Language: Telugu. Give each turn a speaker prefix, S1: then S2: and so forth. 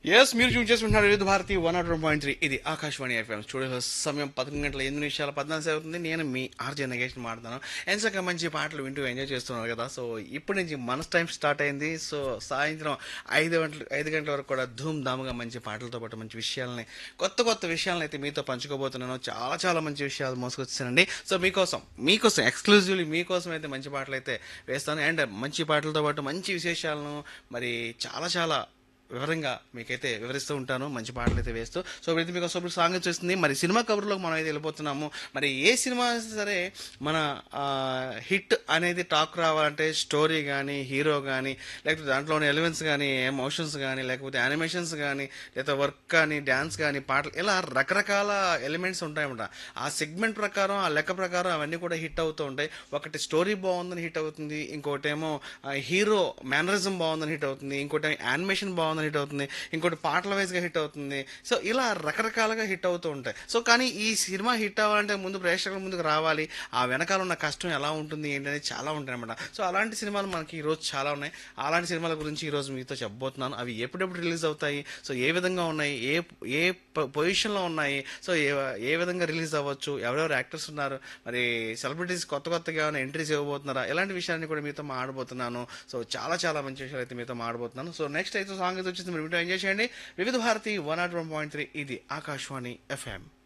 S1: ఎస్ మీరు చూసి చేసుకుంటున్నారు Vividh Bharati one naught one point three ఇది ఆకాశవాణి ఎఫ్ఎం స్టూడియో సమయం పదకొండు గంటల ఎనిమిది నిమిషాల పద్నాలుగు అవుతుంది నేను మీ ఆర్జే నగేష్ మాట్లాడుతాను ఎంచక్క మంచి పాటలు వింటూ ఎంజాయ్ చేస్తున్నారు కదా సో ఇప్పటి నుంచి మన టైం స్టార్ట్ అయింది సో సాయంత్రం ఐదు గంటలు ఐదు గంటల వరకు కూడా ధూమ్ ధామ్గా మంచి పాటలతో పాటు మంచి విషయాలని కొత్త కొత్త విషయాలను అయితే మీతో పంచుకోబోతున్నాను చాలా చాలా మంచి విషయాలు మోసుకొచ్చానండి సో మీకోసం మీకోసం ఎక్స్క్లూజివ్లీ మీకోసం అయితే మంచి పాటలు అయితే వేస్తాను అండ్ మంచి పాటలతో పాటు మంచి విశేషాలను మరి చాలా చాలా వివరంగా మీకైతే వివరిస్తూ ఉంటాను మంచి పాటలు అయితే వేస్తూ సో ఇప్పుడు మీకు ఒక సాంగ్ వచ్చేస్తుంది మరి సినిమా కవర్లోకి మనం అయితే వెళ్ళిపోతున్నాము మరి ఏ సినిమా సరే మన హిట్ అనేది టాక్ రావాలంటే స్టోరీ కానీ హీరో కానీ లేకపోతే దాంట్లోని ఎలిమెంట్స్ కానీ ఎమోషన్స్ కానీ లేకపోతే యానిమేషన్స్ కానీ లేదా వర్క్ కానీ డ్యాన్స్ కానీ పాటలు ఇలా రకరకాల ఎలిమెంట్స్ ఉంటాయన్నమాట ఆ సెగ్మెంట్ ప్రకారం ఆ లెక్క ప్రకారం అవన్నీ కూడా హిట్ అవుతూ ఉంటాయి ఒకటి స్టోరీ బాగుందని హిట్ అవుతుంది ఇంకోటేమో హీరో మేనరిజం బాగుందని హిట్ అవుతుంది ఇంకోటి యానిమేషన్ బాగుందని హిట్ అవుతుంది ఇంకోటి పాటల వైజ్గా హిట్ అవుతుంది సో ఇలా రకరకాలుగా హిట్ అవుతూ ఉంటాయి సో కానీ ఈ సినిమా హిట్ అవ్వాలంటే ముందు ప్రేక్షకుల ముందుకు రావాలి ఆ వెనకాల ఉన్న కష్టం ఎలా ఉంటుంది ఏంటనేది చాలా ఉంటాయి అనమాట సో అలాంటి సినిమాలు మనకి ఈరోజు చాలా ఉన్నాయి అలాంటి సినిమాల గురించి ఈరోజు మీతో చెప్పబోతున్నాను అవి ఎప్పుడెప్పుడు రిలీజ్ అవుతాయి సో ఏ విధంగా ఉన్నాయి ఏ ఏ పొజిషన్లో ఉన్నాయి సో ఏ ఏ విధంగా రిలీజ్ అవ్వచ్చు ఎవరెవరు యాక్టర్స్ ఉన్నారు మరి సెలబ్రిటీస్ కొత్త కొత్తగా ఏమైనా ఎంట్రీస్ ఇవ్వబోతున్నారా ఇలాంటి విషయాన్ని కూడా మీతో మాట్లాడబోతున్నాను సో చాలా చాలా మంచి విషయాలు అయితే మీతో మాట్లాడబోతున్నాను సో నెక్స్ట్ అయితే సాంగ్ అయితే వచ్చేసి మీరు మీతో ఎంజాయ్ చేయండి Vividh Bharati one naught one point three ఇది ఆకాశవాణి ఎఫ్ఎం